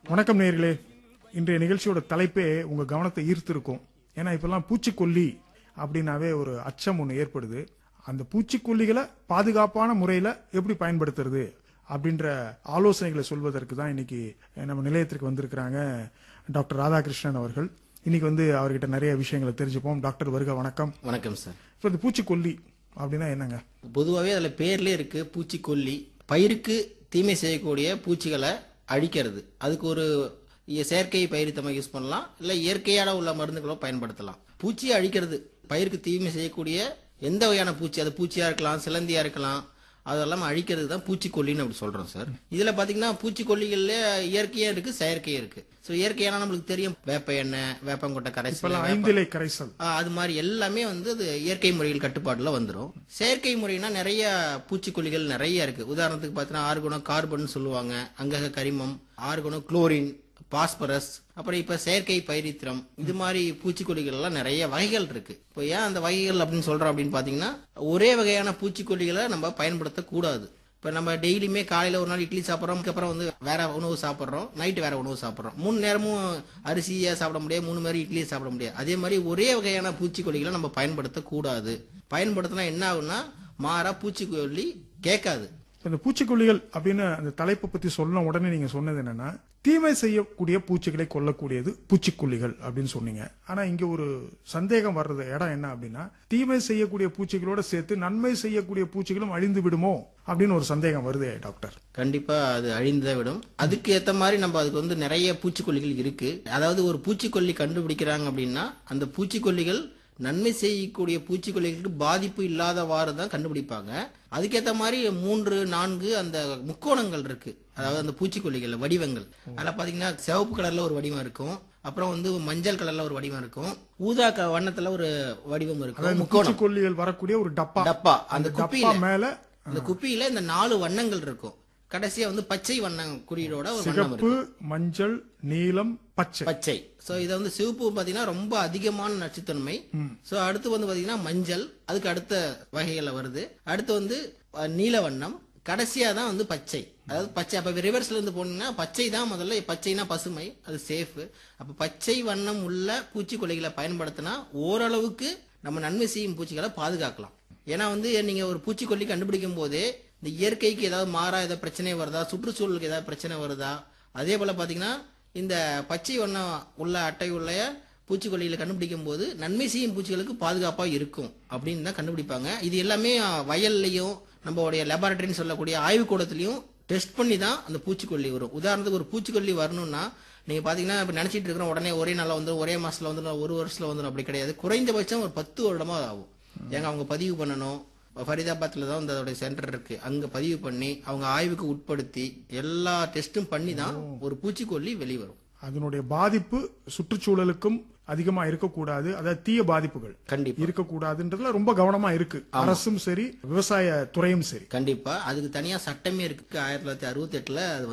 வணக்கம் நேர்களே இன்றைய நிகழ்ச்சியோட தலைப்பே உங்க கவனத்தை ஈர்த்திருக்கும் ஏன்னா இப்பெல்லாம் பூச்சிக்கொல்லி அப்படின்னாவே ஒரு அச்சம் ஒன்று ஏற்படுது அந்த பூச்சிக்கொல்லிகளை பாதுகாப்பான முறையில எப்படி பயன்படுத்துறது அப்படின்ற ஆலோசனைகளை சொல்வதற்கு தான் இன்னைக்கு நம்ம நிலையத்திற்கு வந்திருக்கிறாங்க டாக்டர் ராதாகிருஷ்ணன் அவர்கள் இன்னைக்கு வந்து அவர்கிட்ட நிறைய விஷயங்களை தெரிஞ்சுப்போம் டாக்டர் வருக வணக்கம் வணக்கம் சார் இப்போ இந்த பூச்சிக்கொல்லி அப்படின்னா என்னங்க பொதுவாகவே அதில் பேர்லேயே இருக்கு பூச்சிக்கொல்லி பயிருக்கு தீமை செய்யக்கூடிய பூச்சிகளை அழிக்கிறது அதுக்கு ஒரு இ- செயற்கை பயிர் தம்மை யூஸ் பண்ணலாம் இல்லை இயற்கையான உள்ள மருந்துகளோ பயன்படுத்தலாம் பூச்சியை அழிக்கிறது பயிருக்கு தீமை செய்யக்கூடிய எந்த வகையான பூச்சி அது பூச்சியா இருக்கலாம் சிலந்தியா இருக்கலாம் அதெல்லாம் அழிக்கிறது தான் பூச்சிக்கொல்லின்னு அப்படி சொல்றோம் சார் இதுல பாத்தீங்கன்னா பூச்சிக்கொல்லிகள்ல இயற்கையா இருக்கு செயற்கையா இருக்கு ஸோ இயற்கையான நம்மளுக்கு தெரியும் வேப்ப எண்ணெய் வேப்பங்கொட்டை கரைசல் இப்பெல்லாம் ஐந்திலை கரைசல் ஆ, அது மாதிரி எல்லாமே வந்து அது இயற்கை முறையில் கட்டுப்பாடுல வந்துரும் செயற்கை முறைனா நிறைய பூச்சிக்கொல்லிகள் நிறைய இருக்கு உதாரணத்துக்கு பார்த்தீங்கன்னா ஆர்கோனோ கார்பன் சொல்லுவாங்க அங்கக கரிமம் ஆர்கோனோ குளோரின் பாஸ்பரஸ் அப்புறம் இப்ப செயற்கை பைரித்திரம் இது மாதிரி பூச்சிக்கொல்லிகள் எல்லாம் நிறைய வகைகள் இருக்கு இப்போ ஏன் அந்த வகைகள் அப்படின்னு சொல்றோம் அப்படின்னு பாத்தீங்கன்னா ஒரே வகையான பூச்சிக்கொல்லிகளை நம்ம பயன்படுத்தக்கூடாது இப்ப நம்ம டெய்லியுமே காலையில ஒரு நாள் இட்லி சாப்பிட்றோம் அப்புறம் வந்து வேற உணவு சாப்பிட்றோம் நைட்டு வேற உணவு சாப்பிட்றோம் மூணு நேரமும் அரிசியை சாப்பிட முடியாது மூணு மாதிரி இட்லியை சாப்பிட முடியாது அதே மாதிரி ஒரே வகையான பூச்சிக்கொல்லிகளை நம்ம பயன்படுத்தக்கூடாது பயன்படுத்தினா என்ன ஆகும்னா மாறா பூச்சிக்கொல்லி கேட்காது இப்ப இந்த பூச்சிக்கொல்லிகள் அப்படின்னு அந்த தலைப்பை பத்தி சொன்ன உடனே நீங்க சொன்னது என்னன்னா தீமை செய்யக்கூடிய பூச்சிகளை கொல்லக்கூடியது பூச்சிக்கொல்லிகள் அப்படின்னு சொன்னீங்க ஆனா இங்க ஒரு சந்தேகம் வர்றது இடம் என்ன அப்படின்னா தீமை செய்யக்கூடிய பூச்சிகளோட சேர்த்து நன்மை செய்யக்கூடிய பூச்சிகளும் அழிந்து விடுமோ அப்படின்னு ஒரு சந்தேகம் வருதே டாக்டர் கண்டிப்பா அது அழிந்தே விடும் அதுக்கு ஏத்த மாதிரி நம்ம அதுக்கு வந்து நிறைய பூச்சிக்கொல்லிகள் இருக்கு அதாவது ஒரு பூச்சிக்கொல்லி கண்டுபிடிக்கிறாங்க அப்படின்னா அந்த பூச்சிக்கொல்லிகள் நன்மை செய்யக்கூடிய பூச்சிக்கொல்லிகளுக்கு பாதிப்பு இல்லாதவாறு தான் கண்டுபிடிப்பாங்க அதுக்கேத்த மாதிரி மூன்று நான்கு அந்த முக்கோணங்கள் இருக்கு அதாவது அந்த பூச்சிக்கொல்லிகள் வடிவங்கள் அதில் பாத்தீங்கன்னா சிவப்பு கலர்ல ஒரு வடிவம் இருக்கும் அப்புறம் வந்து மஞ்சள் கலர்ல ஒரு வடிவம் இருக்கும் ஊதா க- வண்ணத்துல ஒரு வடிவம் இருக்கும் முக்கோணம் பூச்சிக்கொல்லிகள் வரக்கூடிய ஒரு டப்பா டப்பா அந்த டப்பா குப்பியில மேல அந்த குப்பியில இந்த நாலு வண்ணங்கள் இருக்கும் கடைசியா வந்து பச்சை வண்ணம் குறியீடோட ஒரு வண்ணம் சிகப்பு இருக்கும் மஞ்சள் நீலம் பச்சை பச்சை சோ இது வந்து சிவப்பு பாத்தீங்கன்னா ரொம்ப அதிகமான நச்சுத்தன்மை சோ அடுத்து வந்து பாத்தீங்கன்னா மஞ்சள் அதுக்கு அடுத்த வகைகள்ல வருது அடுத்து வந்து அஹ், நீல வண்ணம் கடைசியா தான் வந்து பச்சை அதாவது பச்சை அப்ப ரிவர்ஸ்ல இருந்து போனீங்கன்னா பச்சை தான் முதல்ல பச்சைனா பசுமை அது சேஃப் அப்ப பச்சை வண்ணம் உள்ள பூச்சிக்கொல்லிகளை பயன்படுத்தினா ஓரளவுக்கு நம்ம நன்மை செய்யும் பூச்சிகளை பாதுகாக்கலாம் ஏன்னா வந்து நீங்க ஒரு பூச்சிக்கொல்லி கண்டுபிடிக்கும் போதே இந்த இயற்கைக்கு ஏதாவது மாறா ஏதாவது பிரச்சனை வருதா சுற்றுச்சூழலுக்கு ஏதாவது பிரச்சனை வருதா அதே போல பாத்தீங்கன்னா இந்த பச்சை வண்ணம் உள்ள அட்டை உள்ள பூச்சிக்கொல்லிகளை கண்டுபிடிக்கும் போது நன்மை செய்யும் பூச்சிகளுக்கு பாதுகாப்பா இருக்கும் அப்படின்னு தான் கண்டுபிடிப்பாங்க இது எல்லாமே அஹ், வயல்லையும் நம்மளுடைய லெபார்டரின்னு சொல்லக்கூடிய ஆய்வுக்கூடத்திலையும் டெஸ்ட் பண்ணி தான் அந்த பூச்சிக்கொல்லி வரும் உதாரணத்துக்கு ஒரு பூச்சிக்கொல்லி வரணும்னா நீங்க பாத்தீங்கன்னா இப்ப நினைச்சிட்டு இருக்கிறோம் உடனே ஒரே நாள்ல வந்துடும் ஒரே மாசத்துல வந்துடும் ஒரு வருஷத்துல வந்துடும் அப்படி கிடையாது குறைந்தபட்சம் ஒரு பத்து வருடமா ஆகும் ஏங்க அவங்க பதிவு பண்ணணும் ஃபரிதாபாத்ல தான் வந்து அதோட சென்டர் இருக்கு அங்க பதிவு பண்ணி அவங்க ஆய்வுக்கு உட்படுத்தி எல்லா டெஸ்டும் பண்ணி தான் ஒரு பூச்சிக்கொல்லி வெளிவரும் அதனுடைய பாதிப்பு சுற்றுச்சூழலுக்கும் அதிகமா இருக்கக்கூடாது அதாவது தீய பாதிப்புகள் கண்டிப்பா இருக்கக்கூடாதுன்றதுல ரொம்ப கவனமா இருக்கு அரசும் சரி விவசாய துறையும் சரி கண்டிப்பா அதுக்கு தனியா சட்டமே இருக்கு ஆயிரத்தி தொள்ளாயிரத்தி அறுபத்தி எட்டுல அது